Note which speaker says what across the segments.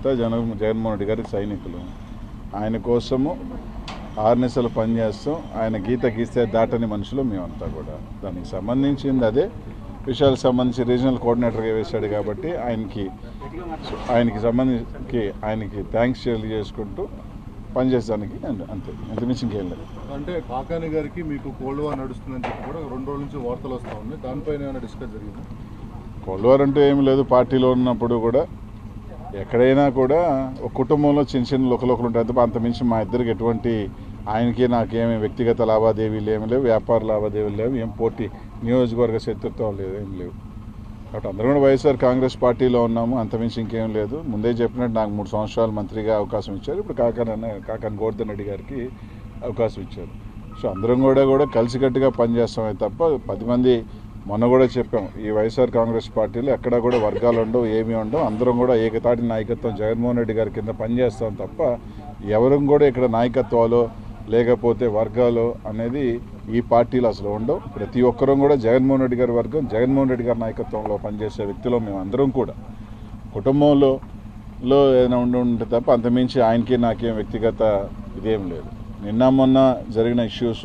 Speaker 1: మేమంతా జగన్ జగన్మోహన్ రెడ్డి గారి సైనికులు ఆయన కోసము ఆర్నెసలు పనిచేస్తాం ఆయన గీత గీస్తే దాటని మనుషులు మేమంతా కూడా దానికి సంబంధించింది అదే విషయాలకు సంబంధించి రీజనల్ కోఆర్డినేటర్గా వేశాడు కాబట్టి ఆయనకి ఆయనకి సంబంధించి ఆయనకి థ్యాంక్స్ చేసుకుంటూ పనిచేయడానికి అంతే అంతమించి ఇంకేం లేదు
Speaker 2: అంటే కాకాని గారికి మీకు కోల్డ్ వార్ నడుస్తుందని చెప్పి కూడా రెండు రోజుల నుంచి వార్తలు వస్తూ ఉన్నాయి దానిపైన ఏమైనా డిస్కస్ జరిగింది
Speaker 1: కొల్వారు అంటే ఏం లేదు పార్టీలో ఉన్నప్పుడు కూడా ఎక్కడైనా కూడా ఒక కుటుంబంలో చిన్న చిన్న లోకలోకలు ఉంటాయి తప్ప అంతమించి మా ఇద్దరికి ఎటువంటి ఆయనకి నాకేమి వ్యక్తిగత లావాదేవీలు ఏమి లేవు వ్యాపార లావాదేవీలు లేవు ఏం పోటీ నియోజకవర్గ శత్రుత్వం లేదు ఏం లేవు కాబట్టి అందరం కూడా వైఎస్ఆర్ కాంగ్రెస్ పార్టీలో ఉన్నాము అంతమించి ఇంకేం లేదు ముందే చెప్పినట్టు నాకు మూడు సంవత్సరాలు మంత్రిగా అవకాశం ఇచ్చారు ఇప్పుడు కాకాన కాకాని గోవర్ధన్ రెడ్డి గారికి అవకాశం ఇచ్చారు సో అందరం కూడా కూడా కలిసికట్టుగా పనిచేస్తామే తప్ప పది మంది మొన్న కూడా చెప్పాం ఈ వైఎస్ఆర్ కాంగ్రెస్ పార్టీలో ఎక్కడా కూడా వర్గాలు ఉండవు ఏమీ ఉండవు అందరం కూడా ఏకతాటి నాయకత్వం జగన్మోహన్ రెడ్డి గారి కింద పనిచేస్తాం తప్ప ఎవరు కూడా ఇక్కడ నాయకత్వాలు లేకపోతే వర్గాలు అనేది ఈ పార్టీలు అసలు ఉండవు ప్రతి ఒక్కరం కూడా జగన్మోహన్ రెడ్డి గారి వర్గం జగన్మోహన్ రెడ్డి గారి నాయకత్వంలో పనిచేసే వ్యక్తులు మేము అందరం కూడా కుటుంబంలో లో ఏదైనా ఉండి ఉంటే తప్ప అంతమించి ఆయనకి నాకేం వ్యక్తిగత ఇదేం లేదు నిన్న మొన్న జరిగిన ఇష్యూస్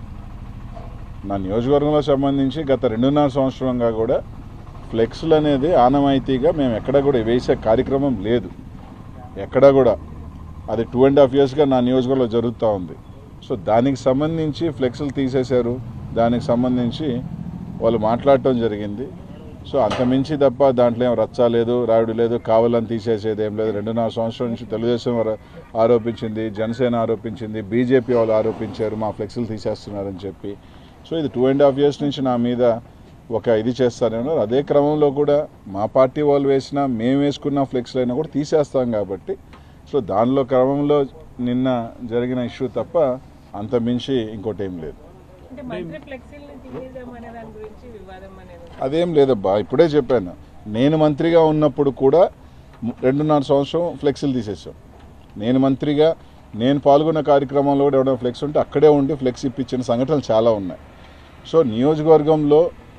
Speaker 1: నా నియోజకవర్గంలో సంబంధించి గత రెండున్నర సంవత్సరంగా కూడా ఫ్లెక్స్లు అనేది ఆనవాయితీగా మేము ఎక్కడ కూడా వేసే కార్యక్రమం లేదు ఎక్కడా కూడా అది టూ అండ్ హాఫ్ ఇయర్స్గా నా నియోజకవర్గంలో జరుగుతూ ఉంది సో దానికి సంబంధించి ఫ్లెక్స్లు తీసేశారు దానికి సంబంధించి వాళ్ళు మాట్లాడటం జరిగింది సో అంతమించి తప్ప దాంట్లో ఏం రచ్చ లేదు రాయుడు లేదు కావాలని తీసేసేది ఏం లేదు రెండున్నర సంవత్సరం నుంచి తెలుగుదేశం వారు ఆరోపించింది జనసేన ఆరోపించింది బీజేపీ వాళ్ళు ఆరోపించారు మా ఫ్లెక్స్లు తీసేస్తున్నారని చెప్పి సో ఇది టూ అండ్ హాఫ్ ఇయర్స్ నుంచి నా మీద ఒక ఇది చేస్తారన్నారు అదే క్రమంలో కూడా మా పార్టీ వాళ్ళు వేసినా మేము వేసుకున్న ఫ్లెక్స్లు అయినా కూడా తీసేస్తాం కాబట్టి సో దానిలో క్రమంలో నిన్న జరిగిన ఇష్యూ తప్ప అంత మించి ఇంకోటి ఏం లేదు
Speaker 3: అంటే మంత్రి ఫ్లెక్సీలను తీసేద్దామనే దాని గురించి వివాదం అనేది ఉంది.
Speaker 1: అదేం లేదబ్బా ఇప్పుడే చెప్పాను నేను మంత్రిగా ఉన్నప్పుడు కూడా ము- రెండున్నర సంవత్సరం ఫ్లెక్సీలు తీసేసాం నేను మంత్రిగా నేను పాల్గొన్న కార్యక్రమంలో కూడా ఎవరైనా ఫ్లెక్స్ ఉంటే అక్కడే ఉండి ఫ్లెక్స్ ఇప్పించిన సంఘటనలు చాలా ఉన్నాయి సో నియోజకవర్గంలో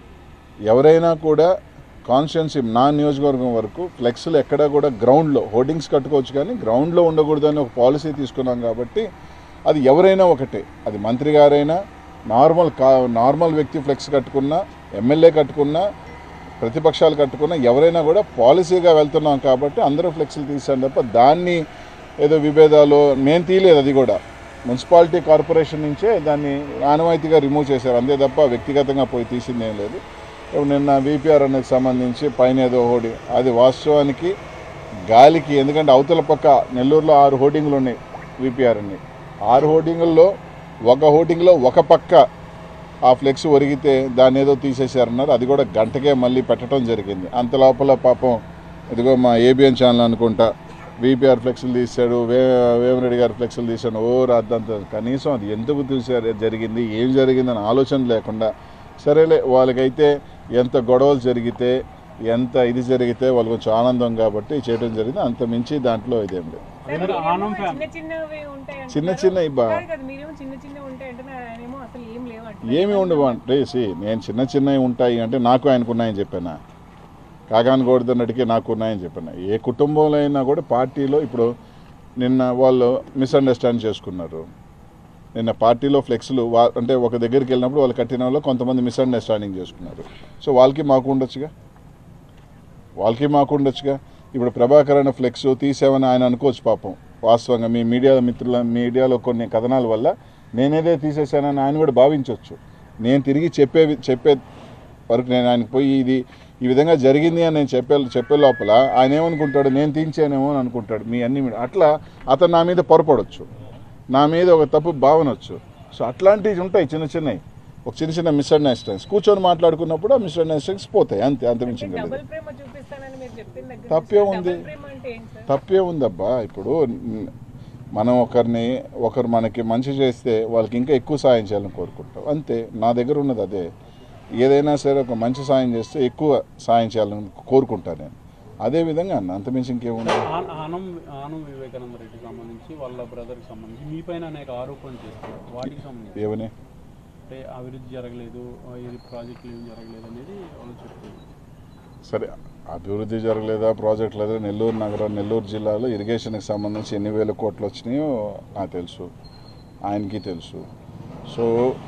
Speaker 1: ఎవరైనా కూడా కాన్స్టిట్యున్సీ నా నియోజకవర్గం వరకు ఫ్లెక్స్లు ఎక్కడా కూడా గ్రౌండ్లో హోర్డింగ్స్ కట్టుకోవచ్చు కానీ గ్రౌండ్లో ఉండకూడదని ఒక పాలసీ తీసుకున్నాం కాబట్టి అది ఎవరైనా ఒకటే అది మంత్రి గారైనా నార్మల్ కా నార్మల్ వ్యక్తి ఫ్లెక్స్ కట్టుకున్నా ఎమ్మెల్యే కట్టుకున్నా ప్రతిపక్షాలు కట్టుకున్నా ఎవరైనా కూడా పాలసీగా వెళ్తున్నాం కాబట్టి అందరూ ఫ్లెక్స్లు తీసాను తప్ప దాన్ని ఏదో విభేదాలు నేను తీయలేదు అది కూడా మున్సిపాలిటీ కార్పొరేషన్ నుంచే దాన్ని ఆనవాయితీగా రిమూవ్ చేశారు అంతే తప్ప వ్యక్తిగతంగా పోయి తీసిందేం లేదు ఇప్పుడు నిన్న విపిఆర్ అనేది సంబంధించి పైన ఏదో హోడి అది వాస్తవానికి గాలికి ఎందుకంటే అవతల పక్క నెల్లూరులో ఆరు హోర్డింగ్లు ఉన్నాయి విపిఆర్ అని ఆరు హోర్డింగుల్లో ఒక హోర్డింగ్లో ఒక పక్క ఆ ఫ్లెక్స్ ఒరిగితే దాన్ని ఏదో తీసేశారన్నారు అది కూడా గంటకే మళ్ళీ పెట్టడం జరిగింది అంత లోపల పాపం ఇదిగో మా ఏబిఎన్ ఛానల్ అనుకుంటా విపిఆర్ ఫ్లెక్స్లు తీశాడు వే వేమరెడ్డి గారి ఫ్లెక్స్లు తీశాడు ఓ రాద్దంత కనీసం అది ఎందుకు తీశారు జరిగింది ఏం జరిగిందని ఆలోచన లేకుండా సరేలే వాళ్ళకైతే ఎంత గొడవలు జరిగితే ఎంత ఇది జరిగితే వాళ్ళు కొంచెం ఆనందం కాబట్టి చేయడం జరిగింది అంత మించి దాంట్లో ఇదేం లేదు
Speaker 3: సరే, మీరేమో చిన్న చిన్నవి ఉంటాయి
Speaker 1: చిన్న
Speaker 3: అంటున్నారు.
Speaker 1: చిన్న ఇబ్బా
Speaker 3: కాదు కదా మీరేమో చిన్న చిన్న ఉంటాయి అంటున్నారు ఆయనేమో అసలు ఏం లేవు అంటున్నారు.
Speaker 1: ఏమి ఉండవు అంటే సి నేను చిన్న చిన్నవి ఉంటాయి అంటే నాకు ఆయనకు ఉన్నాయని చెప్పాను కాకాని గోవర్ధన్ రెడ్డికి నాకు ఉన్నాయని చెప్పాను ఏ కుటుంబంలో అయినా కూడా పార్టీలో ఇప్పుడు నిన్న వాళ్ళు మిస్అండర్స్టాండ్ చేసుకున్నారు నిన్న పార్టీలో ఫ్లెక్స్లు వా అంటే ఒక దగ్గరికి వెళ్ళినప్పుడు వాళ్ళు కట్టిన వాళ్ళు కొంతమంది మిస్అండర్స్టాండింగ్ చేసుకున్నారు సో వాళ్ళకి మాకు ఉండొచ్చుగా వాళ్ళకి మాకు ఉండొచ్చుగా ఇప్పుడు ప్రభాకర్ అనే ఫ్లెక్స్ తీసామని ఆయన అనుకోవచ్చు పాపం వాస్తవంగా మీ మీడియా మిత్రుల మీడియాలో కొన్ని కథనాల వల్ల నేనేదే తీసేశానని ఆయన కూడా భావించవచ్చు నేను తిరిగి చెప్పే చెప్పే వరకు నేను ఆయనకు పోయి ఇది ఈ విధంగా జరిగింది అని నేను చెప్పే చెప్పే లోపల ఆయన ఏమనుకుంటాడు నేను తీయించానేమో అని అనుకుంటాడు మీ అన్ని మీద అట్లా అతను నా మీద పొరపడవచ్చు నా మీద ఒక తప్పు భావన వచ్చు సో అట్లాంటివి ఉంటాయి చిన్న చిన్నవి ఒక చిన్న చిన్న మిస్అండర్స్టాండింగ్స్ కూర్చొని మాట్లాడుకున్నప్పుడు ఆ మిస్అండర్స్టాండింగ్స్ పోతాయి అంతే అంతమించి ఇంకా లేదు
Speaker 3: డబుల్ ప్రేమ చూపిస్తానని మీరు చెప్పిన దగ్గర
Speaker 1: తప్పే
Speaker 3: నుంచి
Speaker 1: ఉంది.
Speaker 3: డబుల్ ప్రేమ అంటే ఏంటి సార్
Speaker 1: తప్పే ఉందబ్బా ఇప్పుడు న్- మనం ఒకరిని ఒకరు మనకి మంచి చేస్తే వాళ్ళకి ఇంకా ఎక్కువ సాయం చేయాలని కోరుకుంటాం అంతే నా దగ్గర ఉన్నది అదే ఏదైనా సరే ఒక మంచి సాయం చేస్తే ఎక్కువ సాయం చేయాలని కోరుకుంటాను నేను అదే విధంగా అన్న అంతమించి ఇంకేముంది
Speaker 4: ఆన- ఆనం ఆనం వివేకానంద రెడ్డికి సంబంధించి వాళ్ళ బ్రదర్కి సంబంధించి మీ పైన అనేక ఆరోపణలు చేస్తున్నారు వాటికి సంబంధించి
Speaker 1: ఏమని
Speaker 4: అంటే అభివృద్ధి జరగలేదు ఆ, ఇది ప్రాజెక్టులు ఏం జరగలేదు అనేది వాళ్ళు చెప్తున్నారు
Speaker 1: సరే అభివృద్ధి జరగలేదా ప్రాజెక్ట్ లేదా నెల్లూరు నగరం నెల్లూరు జిల్లాలో ఇరిగేషన్కి సంబంధించి ఎన్ని వేల కోట్లు వచ్చినాయో నాకు తెలుసు ఆయనకి తెలుసు సో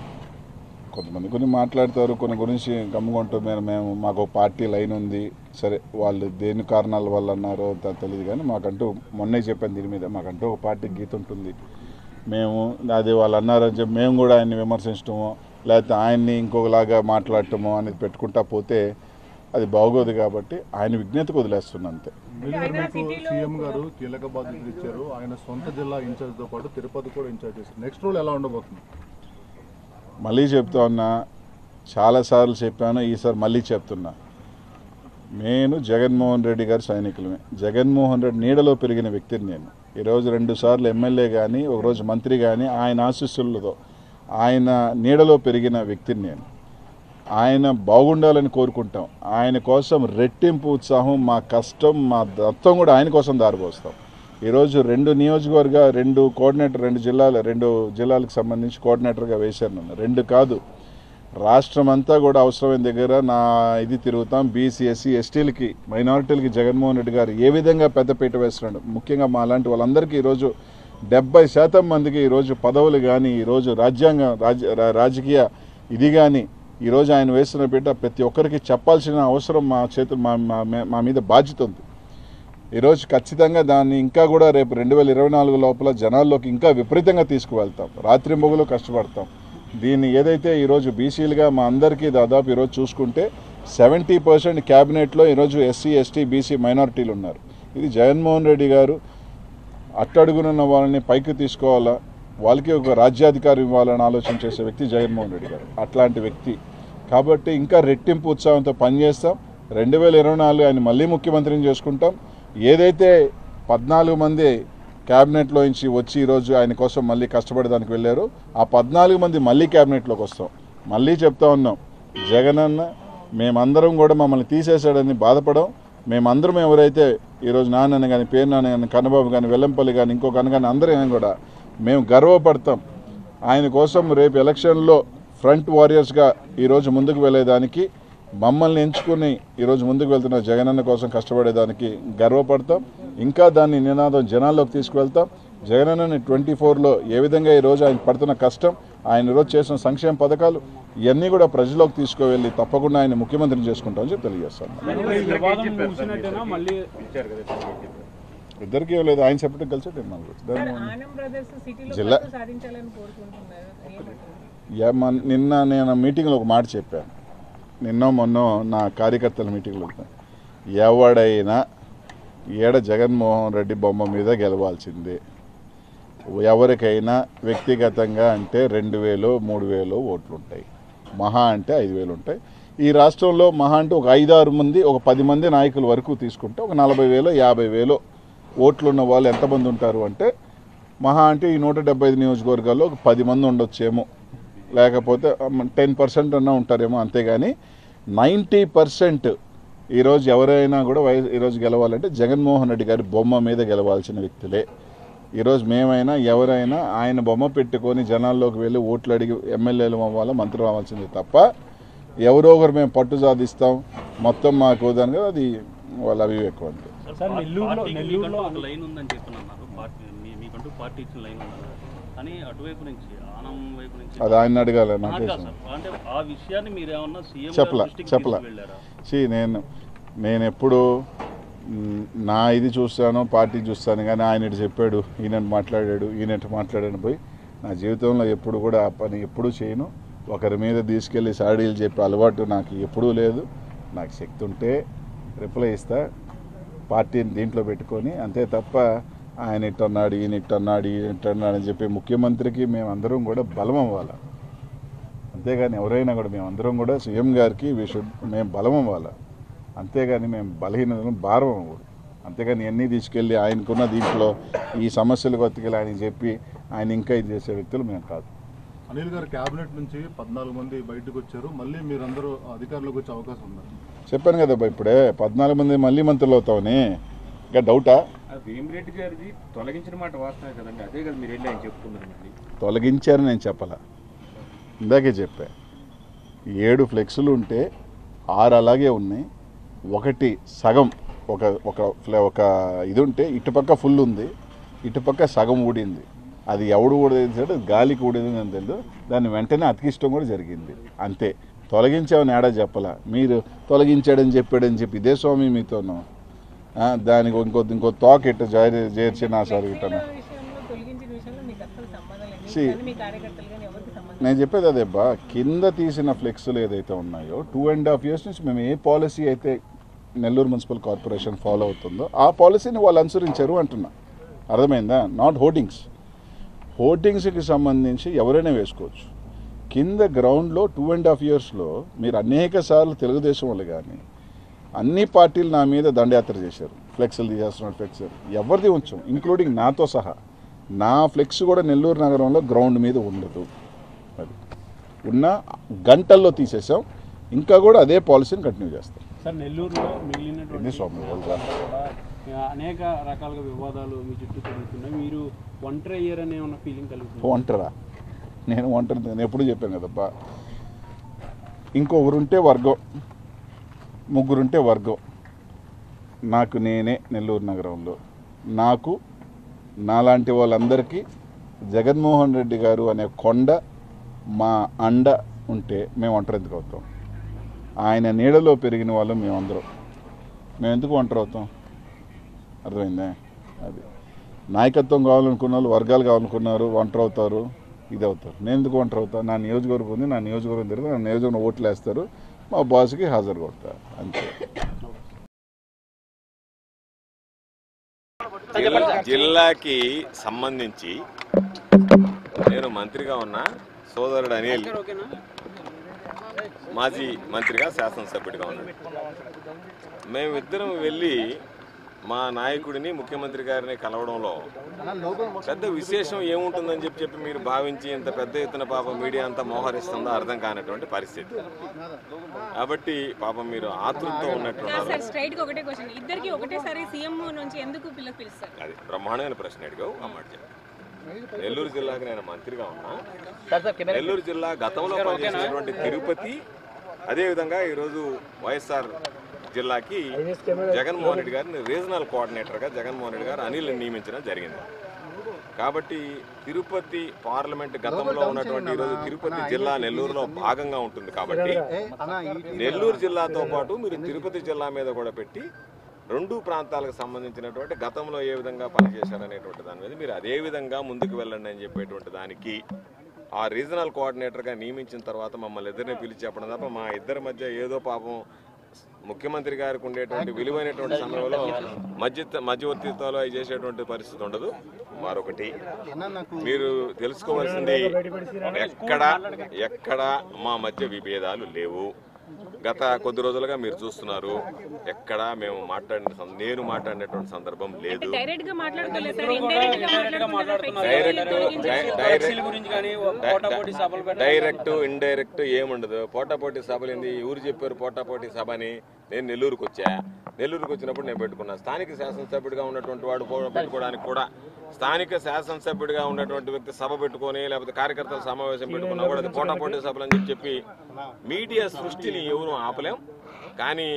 Speaker 1: కొంతమంది కొన్ని మాట్లాడతారు కొన్ని గురించి గమ్ముకుంటూ మేము మేము మాకు ఒక పార్టీ లైన్ ఉంది సరే వాళ్ళు దేని కారణాల వల్ల అన్నారో త- తెలియదు కానీ మాకంటూ మొన్నే చెప్పాను దీని మీద మాకంటూ ఒక పార్టీ గీత ఉంటుంది మేము అది వాళ్ళు అన్నారని చెప్పి మేము కూడా ఆయన్ని విమర్శించడమో లేకపోతే ఆయన్ని ఇంకొకలాగా మాట్లాడటమో అనేది పెట్టుకుంటా పోతే అది బాగోదు కాబట్టి ఆయన విజ్ఞతకు వదిలేస్తున్నా అంతే
Speaker 2: అనిల్ గారు
Speaker 3: ఆయన
Speaker 2: మీకు
Speaker 3: సిటీలో
Speaker 2: సీఎం గారు కీలక బాధ్యతలు ఇచ్చారు ఆయన సొంత జిల్లా ఇన్ఛార్జ్ తో పాటు తిరుపతి కూడా ఇన్ఛార్జ్ చేశారు నెక్స్ట్ రోల్ ఎలా ఉండబోతుంది
Speaker 1: మళ్ళీ చెప్తా ఉన్నా చాలాసార్లు చెప్పాను ఈసారి మళ్ళీ చెప్తున్నా నేను జగన్మోహన్ రెడ్డి గారి సైనికులమే జగన్మోహన్ రెడ్డి నీడలో పెరిగిన వ్యక్తిని నేను ఈరోజు రెండు సార్లు ఎమ్మెల్యే కానీ ఒకరోజు మంత్రి కానీ ఆయన ఆశీస్సులతో ఆయన నీడలో పెరిగిన వ్యక్తిని నేను ఆయన బాగుండాలని కోరుకుంటాం ఆయన కోసం రెట్టింపు ఉత్సాహం మా కష్టం మా దత్తం కూడా ఆయన కోసం దారిపోస్తాం ఈరోజు రెండు నియోజకవర్గ రెండు కోఆర్డినేటర్ రెండు జిల్లాల రెండు జిల్లాలకు సంబంధించి కోఆర్డినేటర్గా వేశాను నన్ను రెండు కాదు రాష్ట్రం అంతా కూడా అవసరమైన దగ్గర నా ఇది తిరుగుతాం బీసీ ఎస్సీ ఎస్టీలకి మైనారిటీలకి జగన్మోహన్ రెడ్డి గారు ఏ విధంగా పెద్దపీట వేస్తున్నాడు ముఖ్యంగా మా లాంటి వాళ్ళందరికీ ఈరోజు డెబ్బై శాతం మందికి ఈరోజు పదవులు కానీ ఈరోజు రాజ్యాంగ రాజ్య రా- రాజకీయ ఇది కానీ ఈరోజు ఆయన వేస్తున్న పీట ప్రతి ఒక్కరికి చెప్పాల్సిన అవసరం మా చేతులు మా మా- మా మీద బాధ్యత ఉంది ఈరోజు ఖచ్చితంగా దాన్ని ఇంకా కూడా రేపు రెండు వేల ఇరవై నాలుగు లోపల జనాల్లోకి ఇంకా విపరీతంగా తీసుకువెళ్తాం రాత్రింబొగులు కష్టపడతాం దీన్ని ఏదైతే ఈరోజు బీసీలుగా మా అందరికీ దాదాపు ఈరోజు చూసుకుంటే సెవెంటీ పర్సెంట్ క్యాబినెట్లో ఈరోజు ఎస్సీ ఎస్టీ బీసీ మైనారిటీలు ఉన్నారు ఇది జగన్మోహన్ రెడ్డి గారు అట్టడుగునున్న వాళ్ళని పైకి తీసుకోవాలా వాళ్ళకి ఒక రాజ్యాధికారం ఇవ్వాలని ఆలోచన చేసే వ్యక్తి జగన్మోహన్ రెడ్డి గారు అట్లాంటి వ్యక్తి కాబట్టి ఇంకా రెట్టింపు ఉత్సాహంతో పనిచేస్తాం రెండు వేల ఇరవై నాలుగు ఆయన మళ్ళీ ముఖ్యమంత్రిని చేసుకుంటాం ఏదైతే పద్నాలుగు మంది క్యాబినెట్లో నుంచి వచ్చి ఈరోజు ఆయన కోసం మళ్ళీ కష్టపడడానికి వెళ్ళారు ఆ పద్నాలుగు మంది మళ్ళీ క్యాబినెట్లోకి వస్తాం మళ్ళీ చెప్తా ఉన్నాం జగనన్న మేమందరం కూడా మమ్మల్ని తీసేశాడని బాధపడం మేమందరం ఎవరైతే ఈరోజు నాన్న కానీ పేరు నాన్న కానీ కన్నబాబు కానీ వెల్లంపల్లి కానీ ఇంకొక అన్న కానీ అందరం కూడా మేము గర్వపడతాం ఆయన కోసం రేపు ఎలక్షన్లో ఫ్రంట్ వారియర్స్గా ఈరోజు ముందుకు వెళ్ళేదానికి మమ్మల్ని ఎంచుకుని ఈరోజు ముందుకు వెళ్తున్న జగనన్న కోసం కష్టపడేదానికి గర్వపడతాం ఇంకా దాన్ని నినాదం జనాల్లోకి తీసుకువెళ్తాం జగనన్నని ట్వంటీ ఫోర్లో ఏ విధంగా ఈరోజు ఆయన పడుతున్న కష్టం ఆయన ఈరోజు చేసిన సంక్షేమ పథకాలు ఇవన్నీ కూడా ప్రజల్లోకి తీసుకువెళ్ళి తప్పకుండా ఆయన ముఖ్యమంత్రిని చేసుకుంటామని చెప్పి తెలియజేస్తాను
Speaker 4: ఈ వివాదం ముగిసినట్టేనా మళ్ళీ
Speaker 1: ఇద్దరికి లేదు ఆయన చెప్పడం కలిసి నేను నాకు దాన్ని
Speaker 3: ఆనం బ్రదర్స్ సిటీలో
Speaker 1: జిల్లా-
Speaker 3: పట్టు సాధించాలని కోరుకుంటున్నారు ఏమంటారు
Speaker 1: యా మన- నిన్న నేను మీటింగ్లో ఒక మాట చెప్పాను నిన్న మొన్న నా కార్యకర్తల మీటింగ్లో చెప్పాను. ఎవడైనా ఏడ జగన్మోహన్ రెడ్డి బొమ్మ మీద గెలవాల్సిందే ఎవరికైనా వ్యక్తిగతంగా అంటే రెండు వేలు మూడు వేలు ఓట్లు ఉంటాయి మహా అంటే ఐదు వేలు ఉంటాయి ఈ రాష్ట్రంలో మహా అంటే ఒక ఐదారు మంది ఒక పది మంది నాయకుల వరకు తీసుకుంటే ఒక నలభై వేలు యాభై వేలు ఓట్లు ఉన్న వాళ్ళు ఎంతమంది ఉంటారు అంటే మహా అంటే ఈ నూట డెబ్బై ఐదు నియోజకవర్గాల్లో ఒక పది మంది ఉండొచ్చేమో లేకపోతే టెన్ పర్సెంట్ అన్నా ఉంటారేమో అంతేగాని నైంటీ పర్సెంట్ ఈరోజు ఎవరైనా కూడా వై ఈరోజు గెలవాలంటే జగన్మోహన్ రెడ్డి గారి బొమ్మ మీద గెలవాల్సిన వ్యక్తులే ఈరోజు మేమైనా ఎవరైనా ఆయన బొమ్మ పెట్టుకొని జనాల్లోకి వెళ్ళి ఓట్లు అడిగి ఎమ్మెల్యేలు అవ్వాలా మంత్రులు అవ్వాల్సిందే తప్ప ఎవరో ఒకరు మేము పట్టు సాధిస్తాం మొత్తం మాకు వదని అది వాళ్ళ అవివేకం అంతే
Speaker 4: సార్ నెల్లూరులో
Speaker 5: పార్టీకి
Speaker 4: నెల్లూరులో
Speaker 5: మీకంటూ ఒక లైన్ ఉందని చెప్పినారు పార్టీ మీ- మీకంటూ పార్టీ ఇచ్చిన లైన్ ఉందన్నారు కానీ అటువైపు నుంచి ఆనం వైపు నుంచి
Speaker 1: అది ఆయన అడగాలి
Speaker 5: ఆ,
Speaker 1: నాకే
Speaker 5: కాదు సార్. అంటే ఆ విషయాన్ని మీరు ఏమన్నా సీఎం
Speaker 1: చెప్పలా,
Speaker 5: దృష్టికి
Speaker 1: చెప్పలా.
Speaker 5: తీసుకువెళ్ళారా
Speaker 1: సి నేను నేను ఎప్పుడు మ్, నా ఇది చూస్తాను పార్టీ చూస్తాను కానీ ఆయన ఇటు చెప్పాడు ఈయన మాట్లాడాడు ఈయన ఇటు మాట్లాడాడు పోయి నా జీవితంలో ఎప్పుడు కూడా ఆ పని ఎప్పుడూ చేయను ఒకరి మీద తీసుకెళ్ళి సాడీలు చెప్పే అలవాటు నాకు ఎప్పుడూ లేదు నాకు శక్తి ఉంటే రిప్లై ఇస్తా పార్టీని దీంట్లో పెట్టుకొని అంతే తప్ప ఆయన ఇటు అన్నాడు ఈయన ఇటు అన్నాడు ఈయన ఇటు అన్నాడు అని చెప్పి ముఖ్యమంత్రికి మేమందరం కూడా బలం అవ్వాలి అంతేగాని ఎవరైనా కూడా మేము అందరం కూడా సీఎం గారికి వీ షుడ్ మేము బలం అవ్వాలి అంతేగాని మేము బలహీనతను భారం అవ్వకూడదు అంతేగాని అన్నీ తీసుకెళ్ళి ఆయనకున్న దీంట్లో ఈ సమస్యలు కొత్తకెళ్ళి ఆయన చెప్పి ఆయన ఇంకా ఇది చేసే వ్యక్తులు మేము కాదు
Speaker 2: అనిల్ గారు కేబినెట్ నుంచి పద్నాలుగు మంది బయటకు వచ్చారు మళ్ళీ మీరందరూ అధికారంలోకి వచ్చే అవకాశం ఉందా
Speaker 1: చెప్పాను కదా అబ్బా ఇప్పుడే పద్నాలుగు మంది మళ్ళీ మంత్రులు అవుతామని ఇంకా డౌటా
Speaker 6: అది వేమిరెడ్డి గారిది తొలగించిన మాట వాస్తవే కదండి అదే కదా మీరు వెళ్ళి ఆయన చెప్తున్నారు మళ్ళీ
Speaker 1: తొలగించారని నేను చెప్పాల ఇందాకే చెప్పా ఏడు ఫ్లెక్సులు ఉంటే ఆరు అలాగే ఉన్నాయి ఒకటి సగం ఒక ఒక ఫ్ల- ఒక ఇది ఉంటే ఇటుపక్క ఫుల్ ఉంది ఇటుపక్క సగం ఊడింది అది ఎవడు ఊడేసాడు గాలికి ఊడింది అని తెలియదు దాన్ని వెంటనే అతికిష్టం కూడా జరిగింది అంతే తొలగించామని ఏడా చెప్పలా మీరు తొలగించాడని చెప్పాడని చెప్పి ఇదే స్వామి మీతోను ఆ, దానికి ఇంకో ఇంకో తోక ఇట్ట జారి చేర్చిన సార్ ఇట్టను
Speaker 3: ఫ్లెక్సీల విషయంలో తొలగించిన విషయంలో మీకు అసలు సంబంధం లేదు
Speaker 1: See.
Speaker 3: మీకు కానీ మీ కార్యకర్తలు కానీ ఎవరికి సంబంధం
Speaker 1: నేను చెప్పేది అదే బా కింద తీసిన ఫ్లెక్స్లు ఏదైతే ఉన్నాయో టూ అండ్ హాఫ్ ఇయర్స్ నుంచి మేము ఏ పాలసీ అయితే నెల్లూరు మున్సిపల్ కార్పొరేషన్ ఫాలో అవుతుందో ఆ పాలసీని వాళ్ళు అనుసరించారు అంటున్నా అర్థమైందా నాట్ హోర్డింగ్స్ హోర్డింగ్స్కి సంబంధించి ఎవరైనా వేసుకోవచ్చు కింద గ్రౌండ్లో టూ అండ్ హాఫ్ ఇయర్స్లో మీరు అనేక సార్లు తెలుగుదేశం వాళ్ళు కానీ అన్ని పార్టీలు నా మీద దండయాత్ర చేశారు ఫ్లెక్స్లు తీసేస్తున్నారు ఫ్లెక్స్ ఎవరిది ఉంచాం ఇంక్లూడింగ్ నాతో సహా నా ఫ్లెక్స్ కూడా నెల్లూరు నగరంలో గ్రౌండ్ మీద ఉండదు అది ఉన్న గంటల్లో తీసేసాం ఇంకా కూడా అదే పాలసీని కంటిన్యూ చేస్తాం
Speaker 4: సార్ నెల్లూరులో
Speaker 1: ఎన్ని
Speaker 4: మిగిలినటువంటి
Speaker 1: స్వామి వాళ్ళ
Speaker 4: కూడా అనేక రకాలుగా వివాదాలు మీ చుట్టూ జరుగుతున్నాయి మీరు ఒంటరి అయ్యారనే ఉన్న ఫీలింగ్ కలుగుతుంది
Speaker 1: ఒంటరా నేను ఒంటరి నేను ఎప్పుడు చెప్పాను కదబ్బా ఇంకొకరుంటే వర్గం ముగ్గురుంటే వర్గం నాకు నేనే నెల్లూరు నగరంలో నాకు నాలాంటి వాళ్ళందరికీ జగన్మోహన్ రెడ్డి గారు అనే కొండ మా అండ ఉంటే మేము ఒంటరి ఎందుకు అవుతాం ఆయన నీడలో పెరిగిన వాళ్ళు మేమందరం మేము ఎందుకు ఒంటరి అవుతాం అర్థమైందా అది నాయకత్వం కావాలనుకున్న వాళ్ళు వర్గాలు కావాలనుకున్నారు ఒంటరి అవుతారు ఇది అవుతారు నేను ఎందుకు ఒంటరి అవుతా నా నియోజకవర్గం ఉంది నా నియోజకవర్గం తిరిగి నా నియోజకవర్గం ఓట్లు వేస్తారు మా బాస్కి హాజరు కొడతా అంతే
Speaker 7: జిల్లా జిల్లాకి సంబంధించి నేను మంత్రిగా ఉన్న సోదరుడు అనిల్
Speaker 4: ఓకేనా
Speaker 7: మాజీ మంత్రిగా శాసనసభ్యుడిగా ఉన్నాడు మేమిద్దరం వెళ్ళి మా నాయకుడిని ముఖ్యమంత్రి గారిని కలవడంలో పెద్ద విశేషం ఏముంటుందని చెప్పి చెప్పి మీరు భావించి ఇంత పెద్ద ఎత్తున పాపం మీడియా అంతా మోహరిస్తుందో అర్థం కానటువంటి పరిస్థితి కాబట్టి పాపం మీరు ఆతృతతో ఉన్నట్టున్నారు
Speaker 8: సార్ స్ట్రైట్ గా ఒకటే క్వశ్చన్ ఇద్దరికి ఒకటేసారి సీఎం నుంచి ఎందుకు పిల్లలు పిలుస్తారు
Speaker 7: అది బ్రహ్మాండమైన ప్రశ్న అడిగావు ఆ మాట చెప్పు. నెల్లూరు జిల్లాకి నేను మంత్రిగా ఉన్నా నెల్లూరు జిల్లా గతంలో పనిచేసినటువంటి తిరుపతి అదేవిధంగా ఈరోజు వైఎస్ఆర్ జిల్లాకి జగన్మోహన్ రెడ్డి గారిని రీజనల్ కోఆర్డినేటర్గా జగన్మోహన్ రెడ్డి గారు అనిల్ నియమించడం జరిగింది కాబట్టి తిరుపతి పార్లమెంట్ గతంలో ఉన్నటువంటి ఈరోజు తిరుపతి జిల్లా నెల్లూరులో భాగంగా ఉంటుంది కాబట్టి నెల్లూరు జిల్లాతో పాటు మీరు తిరుపతి జిల్లా మీద కూడా పెట్టి రెండు ప్రాంతాలకు సంబంధించినటువంటి గతంలో ఏ విధంగా పనిచేశారనేటువంటి దాని మీద మీరు అదే విధంగా ముందుకు వెళ్ళండి అని చెప్పేటువంటి దానికి ఆ రీజనల్ కోఆర్డినేటర్గా నియమించిన తర్వాత మమ్మల్ని ఇద్దరిని పిలిచి చెప్పడం తప్ప మా ఇద్దరి మధ్య ఏదో పాపం ముఖ్యమంత్రి గారికి ఉండేటువంటి విలువైనటువంటి సమయంలో మధ్య మధ్యవర్తిత్వాలు అవి చేసేటువంటి పరిస్థితి ఉండదు మరొకటి మీరు తెలుసుకోవాల్సింది ఎక్కడ ఎక్కడ మా మధ్య విభేదాలు లేవు గత కొద్ది రోజులుగా మీరు చూస్తున్నారు ఎక్కడ మేము మాట్లాడిన సం- నేను మాట్లాడినటువంటి సందర్భం లేదు
Speaker 8: డైరెక్ట్ గా మాట్లాడుకోలేదు సార్ ఇండైరెక్ట్ గా
Speaker 4: Indirect గా మాట్లాడుతున్నారు.
Speaker 7: డైరెక్ట్
Speaker 4: ఫ్లెక్సీల
Speaker 7: డైరెక్ట్
Speaker 4: గురించి కానీ పోటాపోటీ సభలు పెట్టడం
Speaker 7: డైరెక్ట్ ఇండైరెక్ట్ ఏముండదు పోటాపోటీ సభలు ఏంది ఎవరు చెప్పారు పోటాపోటీ సభ అని నేను నెల్లూరుకు వచ్చా నెల్లూరుకు వచ్చినప్పుడు నేను పెట్టుకున్నా స్థానిక శాసనసభ్యుడిగా ఉన్నటువంటి వాడు పో- పెట్టుకోవడానికి కూడా స్థానిక శాసనసభ్యుడిగా ఉన్నటువంటి వ్యక్తి సభ పెట్టుకొని లేకపోతే కార్యకర్తల సమావేశం పెట్టుకున్నా కూడా అది పోటాపోటీ సభలు అని చెప్పి చెప్పి మీడియా సృష్టిని ఎవరు ఆపలేం కానీ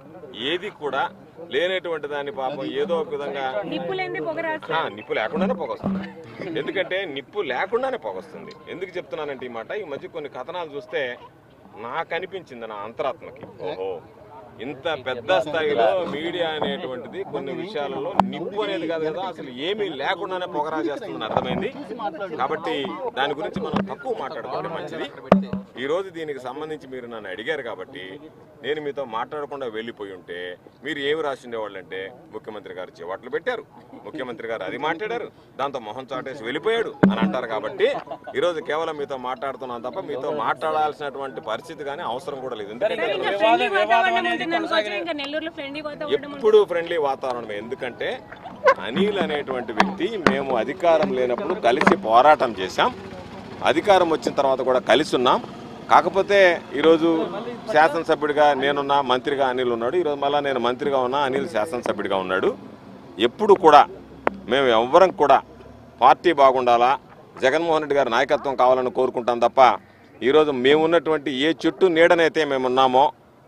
Speaker 7: ఏది కూడా లేనటువంటి దాన్ని పాపం ఏదో ఒక విధంగా
Speaker 8: నిప్పు లేని పొగరాదు
Speaker 7: ఆ, నిప్పు లేకుండానే పొగొస్తుంది ఎందుకంటే నిప్పు లేకుండానే పొగొస్తుంది ఎందుకు చెప్తున్నానంటే ఈ మాట ఈ మధ్య కొన్ని కథనాలు చూస్తే నాకు అనిపించింది నా అంతరాత్మకి ఓహో ఇంత పెద్ద స్థాయిలో మీడియా అనేటువంటిది కొన్ని విషయాలలో నిప్పు అనేది కాదు కదా అసలు ఏమీ లేకుండానే పొగరా చేస్తుందని అర్థమైంది కాబట్టి దాని గురించి మనం తక్కువ మాట్లాడుకోవడం మంచిది ఈ రోజు దీనికి సంబంధించి మీరు నన్ను అడిగారు కాబట్టి నేను మీతో మాట్లాడకుండా వెళ్ళిపోయి ఉంటే మీరు ఏమి రాసి ఉండేవాళ్ళు అంటే ముఖ్యమంత్రి గారు చివట్లు పెట్టారు ముఖ్యమంత్రి గారు అది మాట్లాడారు దాంతో మొహం చాటేసి వెళ్ళిపోయాడు అని అంటారు కాబట్టి ఈ రోజు కేవలం మీతో మాట్లాడుతున్నాను తప్ప మీతో మాట్లాడాల్సినటువంటి పరిస్థితి కానీ అవసరం కూడా లేదు ఎందుకంటే
Speaker 8: ఇంకా ఫ్రెండ్లీ వాతావరణం ఉంటుంది అనుకోవచ్చు ఇంకా నెల్లూరులో ఫ్రెండ్లీ వాతావరణం
Speaker 7: ఎప్పుడు ఫ్రెండ్లీ వాతావరణం ఎందుకంటే అనిల్ అనేటువంటి వ్యక్తి మేము అధికారం లేనప్పుడు కలిసి పోరాటం చేశాం అధికారం వచ్చిన తర్వాత కూడా కలిసి ఉన్నాం కాకపోతే ఈరోజు శాసనసభ్యుడిగా నేనున్నా మంత్రిగా అనిల్ ఉన్నాడు ఈరోజు మళ్ళీ నేను మంత్రిగా ఉన్నా అనిల్ శాసనసభ్యుడిగా ఉన్నాడు ఎప్పుడు కూడా మేము ఎవ్వరం కూడా పార్టీ బాగుండాలా జగన్మోహన్ రెడ్డి గారి నాయకత్వం కావాలని కోరుకుంటాం తప్ప ఈరోజు మేము ఉన్నటువంటి ఏ చెట్టు నీడనైతే మేము ఉన్నామో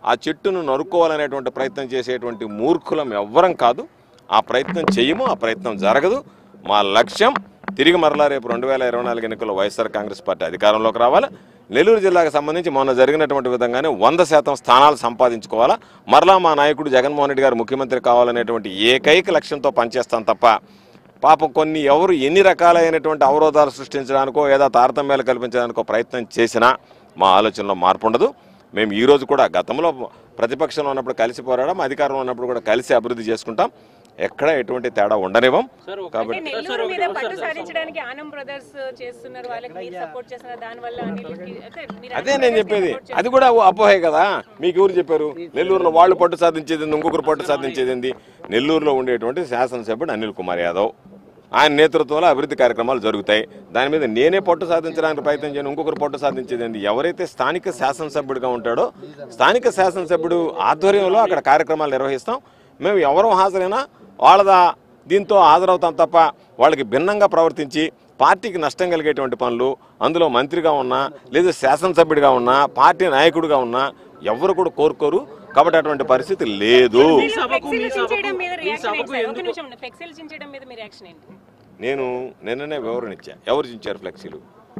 Speaker 7: ఆ చెట్టును నరుక్కోవాలనేటువంటి ప్రయత్నం చేసేటువంటి మూర్ఖులం ఎవ్వరం కాదు ఆ ప్రయత్నం చేయము ఆ ప్రయత్నం జరగదు మా లక్ష్యం తిరిగి మరలా రేపు రెండు వేల ఇరవై నాలుగు ఎన్నికల్లో వైఎస్ఆర్ కాంగ్రెస్ పార్టీ అధికారంలోకి రావాలి నెల్లూరు జిల్లాకు సంబంధించి మొన్న జరిగినటువంటి విధంగానే వంద శాతం స్థానాలు సంపాదించుకోవాలా మరలా మా నాయకుడు జగన్మోహన్ రెడ్డి గారు ముఖ్యమంత్రి కావాలనేటువంటి ఏకైక లక్ష్యంతో పనిచేస్తాం తప్ప పాపం కొన్ని ఎవరు ఎన్ని రకాలైనటువంటి అవరోధాలు సృష్టించడానికో ఏదో తారతమ్యాలు కల్పించడానికో ప్రయత్నం చేసినా మా ఆలోచనలో మార్పు ఉండదు మేము ఈ రోజు కూడా గతంలో ప్రతిపక్షంలో ఉన్నప్పుడు కలిసి పోరాడడం అధికారంలో ఉన్నప్పుడు కూడా కలిసి అభివృద్ధి చేసుకుంటాం ఎక్కడ ఎటువంటి తేడా ఉండనివ్వం
Speaker 4: సార్ ఒక-
Speaker 8: అంటే
Speaker 7: కాబట్టి
Speaker 8: నెల్లూరు మీద పట్టు సాధించడానికి ఆనం బ్రదర్స్ చేస్తున్నారు వాళ్ళకి మీరు సపోర్ట్ చేస్తున్నారు దాని వల్ల అనిల్కి అయితే మీరు
Speaker 7: అదే
Speaker 8: ఆనం
Speaker 7: నేను
Speaker 8: brothers కి
Speaker 7: చెప్పేది
Speaker 8: support
Speaker 7: అది కూడా ఓ అపోహే కదా మీకు ఎవరు చెప్పారు నెల్లూరులో వాళ్ళు పట్టు సాధించేది ఏంది, ఇంకొకరు పట్టు సాధించేది ఏంది నెల్లూరులో ఉండేటువంటి శాసనసభ్యుడు అనిల్ కుమార్ యాదవ్ ఆయన నేతృత్వంలో అభివృద్ధి కార్యక్రమాలు జరుగుతాయి దాని మీద నేనే పట్టు సాధించడానికి ప్రయత్నం చేయను ఇంకొకరు పట్టు సాధించేది ఏంది ఎవరైతే స్థానిక శాసనసభ్యుడిగా ఉంటాడో స్థానిక శాసనసభ్యుడు ఆధ్వర్యంలో అక్కడ కార్యక్రమాలు నిర్వహిస్తాం మేము ఎవరు హాజరైనా వాళ్ళదా దీంతో హాజరవుతాం తప్ప వాళ్ళకి భిన్నంగా ప్రవర్తించి పార్టీకి నష్టం కలిగేటువంటి పనులు అందులో మంత్రిగా ఉన్నా లేదా శాసనసభ్యుడిగా ఉన్నా పార్టీ నాయకుడిగా ఉన్నా ఎవరు కూడా కోరుకోరు కాబట్టి అటువంటి పరిస్థితి లేదు
Speaker 4: మీ సభకు మీ
Speaker 8: ఫ్లెక్సీలు
Speaker 4: సభకు
Speaker 8: చించడం మీద
Speaker 4: మీ
Speaker 8: రియాక్షన్ ఏంటి
Speaker 4: సభకు
Speaker 8: సార్? ఒక
Speaker 4: ఎందుకు
Speaker 8: నిమిషం ఫ్లెక్సీలు చించడం మీద మీ రియాక్షన్ ఏంటి
Speaker 7: నేను నిన్ననే వివరణ ఇచ్చా ఎవరు చించారు ఫ్లెక్సీలు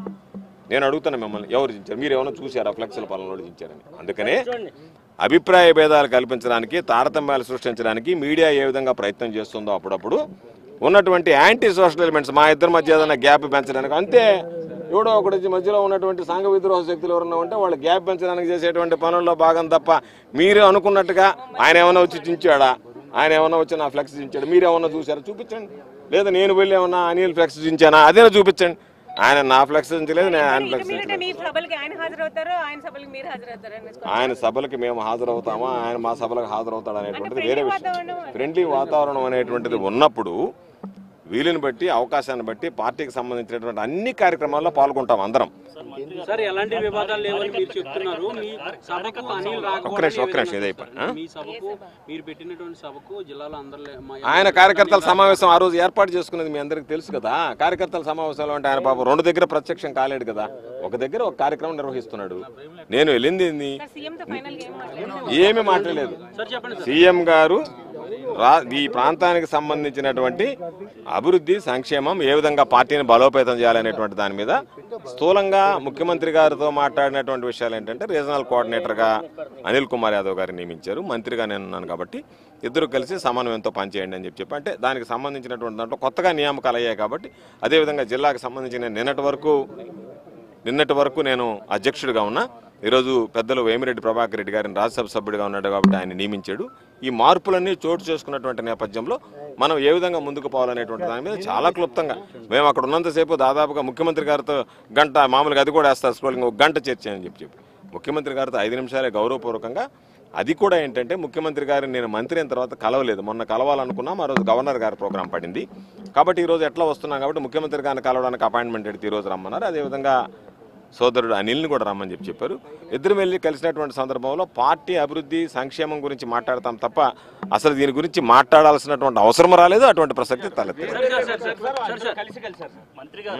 Speaker 7: నేను అడుగుతాను మిమ్మల్ని ఎవరు చించారు మీరు ఏమైనా చూసారా ఫ్లెక్సీల పాలనలో చించారని అందుకనే అభిప్రాయ భేదాలు కల్పించడానికి తారతమ్యాలు సృష్టించడానికి మీడియా ఏ విధంగా ప్రయత్నం చేస్తుందో అప్పుడప్పుడు ఉన్నటువంటి యాంటీ సోషల్ ఎలిమెంట్స్ మా ఇద్దరి మధ్య ఏదైనా గ్యాప్ పెంచడానికి అంతే ఎవడో ఒకటి మధ్యలో ఉన్నటువంటి సంఘ విద్రోహ శక్తులు ఎవరన్నా ఉంటే వాళ్ళు గ్యాప్ పెంచడానికి చేసేటువంటి పనుల్లో భాగం తప్ప మీరు అనుకున్నట్టుగా ఆయన ఏమైనా వచ్చి చించాడా ఆయన ఏమన్నా వచ్చి నా ఫ్లెక్స్ చించాడు మీరు ఏమన్నా చూసారా చూపించండి లేదా నేను వెళ్ళి ఏమన్నా అనిల్ ఫ్లెక్స్ చించానా అదేనా చూపించండి ఆయన నా ఫ్లెక్స్ చించలేదు నేను ఆయన
Speaker 8: ఇక
Speaker 7: ఫ్లెక్స్
Speaker 8: మీరంటే
Speaker 7: చించలేదు
Speaker 8: మీ సభలకి ఆయన హాజరవుతారు ఆయన సభలకి మీరు హాజరవుతారు అని
Speaker 7: ఆయన సభలకి మేము హాజరవుతామా ఆయన మా సభలకు హాజరవుతాడు అనేటువంటిది
Speaker 8: అంటే
Speaker 7: వేరే
Speaker 8: friendly
Speaker 7: విషయం
Speaker 8: వాతావరణం-
Speaker 7: ఫ్రెండ్లీ వాతావరణం అనేటువంటిది ఉన్నప్పుడు వీలుని బట్టి అవకాశాన్ని బట్టి పార్టీకి సంబంధించినటువంటి అన్ని కార్యక్రమాల్లో పాల్గొంటాం అందరం
Speaker 4: సార్ ఎలాంటి వివాదాలు లేవని మీరు చెప్తున్నారు మీ సభకు అనిల్
Speaker 7: ఒక్క నిమిషం, ఒక్క నిమిషం, ఇది అయిపోయి, ఆ?
Speaker 4: మీ సభకు మీరు పెట్టినటువంటి సభకు జిల్లాలో అందరూ లే- మా-
Speaker 7: ఆయన కార్యకర్తల సమావేశం ఆ రోజు ఏర్పాటు చేసుకునేది మీ అందరికీ తెలుసు కదా కార్యకర్తల సమావేశంలో అంటే ఆయన పాపం రెండు దగ్గర ప్రత్యక్షం కాలేడు కదా ఒక దగ్గర ఒక కార్యక్రమం నిర్వహిస్తున్నాడు నేను వెళ్ళింది ఏంది?
Speaker 8: సార్ సీఎం తో ఫైనల్ గా ఏం మాట్లాడారు
Speaker 7: ఏమీ మాట్లాడలేదు
Speaker 4: సార్ చెప్పండి సార్
Speaker 7: సీఎం గారు రా ఈ ప్రాంతానికి సంబంధించినటువంటి అభివృద్ధి సంక్షేమం ఏ విధంగా పార్టీని బలోపేతం చేయాలనేటువంటి దాని మీద స్థూలంగా ముఖ్యమంత్రి గారితో మాట్లాడినటువంటి విషయాలు ఏంటంటే రీజనల్ కోఆర్డినేటర్గా అనిల్ కుమార్ యాదవ్ గారిని నియమించారు మంత్రిగా నేను ఉన్నాను కాబట్టి ఇద్దరు కలిసి సమన్వయంతో పనిచేయండి అని చెప్పి చెప్పి అంటే దానికి సంబంధించినటువంటి దాంట్లో కొత్తగా నియామకాలు అయ్యాయి కాబట్టి అదేవిధంగా జిల్లాకు సంబంధించిన నిన్నటి వరకు నిన్నటి వరకు నేను అధ్యక్షుడిగా ఉన్నా ఈరోజు పెద్దలు వేమిరెడ్డి ప్రభాకర్ రెడ్డి గారిని రాజ్యసభ సభ్యుడిగా ఉన్నాడు కాబట్టి ఆయన నియమించాడు ఈ మార్పులన్నీ చోటు చేసుకున్నటువంటి నేపథ్యంలో మనం ఏ విధంగా ముందుకు పోవాలనేటువంటి దాని మీద చాలా క్లుప్తంగా మేము అక్కడ ఉన్నంతసేపు దాదాపుగా ముఖ్యమంత్రి గారితో గంట మామూలుగా అది కూడా వేస్తారు స్క్రోలింగ్ ఒక గంట చర్చ అని చెప్పి చెప్పి ముఖ్యమంత్రి గారితో ఐదు నిమిషాలే గౌరవపూర్వకంగా అది కూడా ఏంటంటే ముఖ్యమంత్రి గారిని నేను మంత్రి అయిన తర్వాత కలవలేదు మొన్న కలవాలనుకున్నాం ఆ రోజు గవర్నర్ గారి ప్రోగ్రాం పడింది కాబట్టి ఈ రోజు ఎట్లా వస్తున్నాం కాబట్టి ముఖ్యమంత్రి గారిని కలవడానికి అపాయింట్మెంట్ ఎడితే ఈ రోజు రమ్మన్నారు అదేవిధంగా సోదరుడు అనిల్ని కూడా రమ్మని చెప్పి చెప్పారు ఇద్దరు వెళ్ళి కలిసినటువంటి సందర్భంలో పార్టీ అభివృద్ధి సంక్షేమం గురించి మాట్లాడతాం తప్ప అసలు దీని గురించి మాట్లాడాల్సినటువంటి అవసరం రాలేదు అటువంటి ప్రసక్తి తలెత్తలేదు
Speaker 5: మంత్రి గారు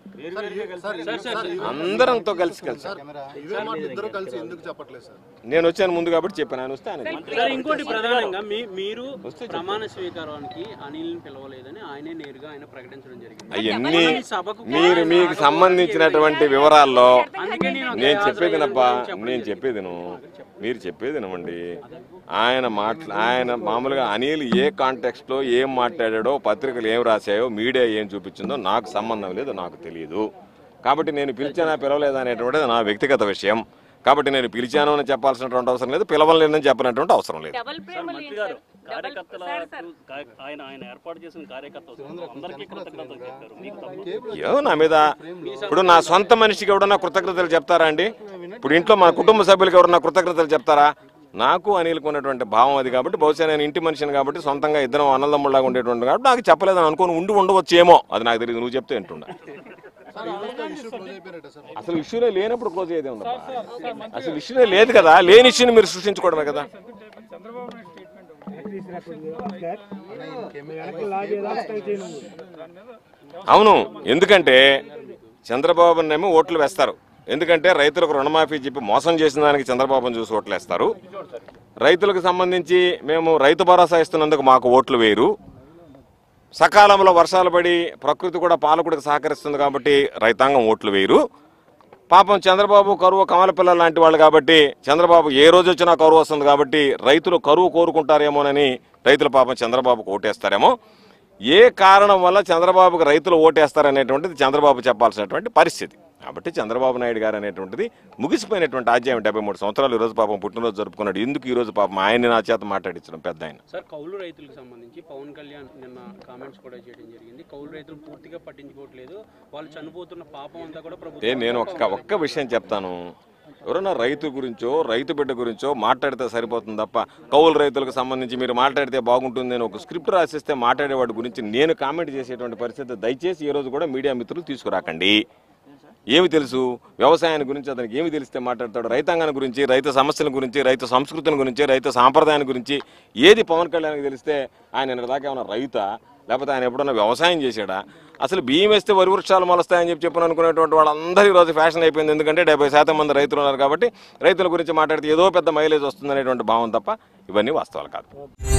Speaker 7: అందరంతో కలిసి కలిసి
Speaker 2: ఇవే మాట ఇద్దరు కలిసి ఎందుకు చెప్పట్లేదు సార్
Speaker 7: నేను వచ్చాను ముందు కాబట్టి చెప్పాను ఆయన వస్తే ఆయన చెప్పారు.
Speaker 4: సార్ ఇంకోటి ప్రధానంగా మీ మీరు ప్రమాణ స్వీకారానికి అనిల్ని పిలవలేదని ఆయనే నేరుగా ఆయన ప్రకటించడం జరిగింది
Speaker 7: అవన్నీ
Speaker 4: ఈ సభకు
Speaker 7: మీరు మీకు సంబంధించినటువంటి వివరాల్లో
Speaker 4: అందుకే నేను
Speaker 7: నేను చెప్పేది నప్పా నేను చెప్పేది మీరు చెప్పేది వినమండి ఆయన మాట్లా ఆయన మామూలుగా అనిల్ ఏ కాంటెక్స్ట్ లో ఏం మాట్లాడాడో పత్రికలు ఏం రాశాయో మీడియా ఏం చూపించిందో నాకు సంబంధం లేదు నాకు తెలియదు కాబట్టి నేను పిలిచానా పిలవలేదా అనేటువంటిది నా వ్యక్తిగత విషయం కాబట్టి నేను పిలిచాను అని చెప్పాల్సినటువంటి అవసరం లేదు పిలవలేదని చెప్పినటువంటి అవసరం లేదు
Speaker 8: డబల్ ప్రేమలు
Speaker 5: మంత్రి
Speaker 8: ఏంటి
Speaker 5: గారు
Speaker 8: సార్ డబల్ సార్ సార్
Speaker 5: కార్యకర్తలకు కా- ఆయన ఆయన ఏర్పాటు చేసిన కార్యకర్తలు అందరికీ కృతజ్ఞతలు చెప్పారు మీకు తప్ప
Speaker 7: ఏమో నా మీద ఇప్పుడు నా సొంత మనిషికి ఎవడన్నా కృతజ్ఞతలు చెప్తారా అండి ఇప్పుడు ఇంట్లో మా కుటుంబ సభ్యులకి ఎవరన్నా కృతజ్ఞతలు చెప్తారా నాకు అనిల్కు ఉన్నటువంటి భావం అది కాబట్టి బహుశా నేను ఇంటి మనిషిని కాబట్టి సొంతంగా ఇద్దరం అన్నదమ్ముళ్ళగా ఉండేటువంటి కాబట్టి నాకు చెప్పలేదని అనుకుని ఉండి ఉండవచ్చేమో అది నాకు తెలియదు నువ్వు చెప్తే వింటుండా
Speaker 2: ఇష్యూ క్లోజ్ అయిపోయినట్ట సార్
Speaker 7: అసలు ఇష్యూనే లేనప్పుడు క్లోజ్ అయ్యేది ఉందా అసలు ఇష్యూనే లేదు కదా లేని ఇష్యూని మీరు సృష్టించుకోవడమే కదా అవును ఎందుకంటే చంద్రబాబునేమో ఓట్లు వేస్తారు ఎందుకంటే రైతులకు రుణమాఫీ చెప్పి మోసం చేసిన దానికి చంద్రబాబును చూసి ఓట్లేస్తారు రైతులకు సంబంధించి మేము రైతు భరోసా ఇస్తున్నందుకు మాకు ఓట్లు వేయరు సకాలంలో వర్షాలు పడి ప్రకృతి కూడా పాలకుడికి సహకరిస్తుంది కాబట్టి రైతాంగం ఓట్లు వేయరు పాపం చంద్రబాబు కరువు కమల పిల్లలు లాంటి వాళ్ళు కాబట్టి చంద్రబాబు ఏ రోజు వచ్చినా కరువు వస్తుంది కాబట్టి రైతులు కరువు కోరుకుంటారేమోనని రైతులు పాపం చంద్రబాబుకు ఓటేస్తారేమో ఏ కారణం వల్ల చంద్రబాబుకు రైతులు ఓటేస్తారనేటువంటిది చంద్రబాబు చెప్పాల్సినటువంటి పరిస్థితి కాబట్టి చంద్రబాబు నాయుడు గారు అనేటువంటిది ముగిసిపోయినటువంటి ఆజ్యం డెబ్బై మూడు సంవత్సరాలు ఈ రోజు పాపం పుట్టినరోజు జరుపుకున్నాడు ఎందుకు ఈ రోజు పాపం ఆయన్ని నా చేత మాట్లాడించడం పెద్ద ఆయన
Speaker 4: సార్ కౌలు రైతులకు సంబంధించి పవన్ కళ్యాణ్ నిన్న కామెంట్స్ కూడా చేయడం జరిగింది కౌలు రైతులు పూర్తిగా పట్టించుకోవట్లేదు వాళ్ళు చనిపోతున్న పాపం అంతా కూడా
Speaker 7: అంటే
Speaker 4: ప్రభుత్వం
Speaker 7: నేను ఒక్క ఒక్క విషయం చెప్తాను ఎవరన్నా రైతు గురించో రైతు బిడ్డ గురించో మాట్లాడితే సరిపోతుంది తప్ప కౌలు రైతులకు సంబంధించి మీరు మాట్లాడితే బాగుంటుంది అని ఒక స్క్రిప్ట్ రాసిస్తే మాట్లాడేవాడి గురించి నేను కామెంట్ చేసేటువంటి పరిస్థితి దయచేసి ఈ రోజు కూడా మీడియా మిత్రులు తీసుకురాకండి ఏమి తెలుసు వ్యవసాయాన్ని గురించి అతనికి ఏమి తెలిస్తే మాట్లాడతాడు రైతాంగాన్ని గురించి రైతు సమస్యల గురించి రైతు సంస్కృతిని గురించి రైతు సాంప్రదాయాన్ని గురించి ఏది పవన్ కళ్యాణ్కి తెలిస్తే ఆయన నిన్న దాకా ఏమైనా రైతా లేకపోతే ఆయన ఎప్పుడన్నా వ్యవసాయం చేశాడా అసలు బియ్యం వేస్తే వరి వృక్షాలు మొలుస్తాయని చెప్పి చెప్పిన అనుకునేటువంటి వాళ్ళందరూ ఈ రోజు ఫ్యాషన్ అయిపోయింది ఎందుకంటే డెబ్బై శాతం మంది రైతులు ఉన్నారు కాబట్టి రైతుల గురించి మాట్లాడితే ఏదో పెద్ద మైలేజ్ వస్తుందనేటువంటి భావం తప్ప ఇవన్నీ వాస్తవాలు కాదు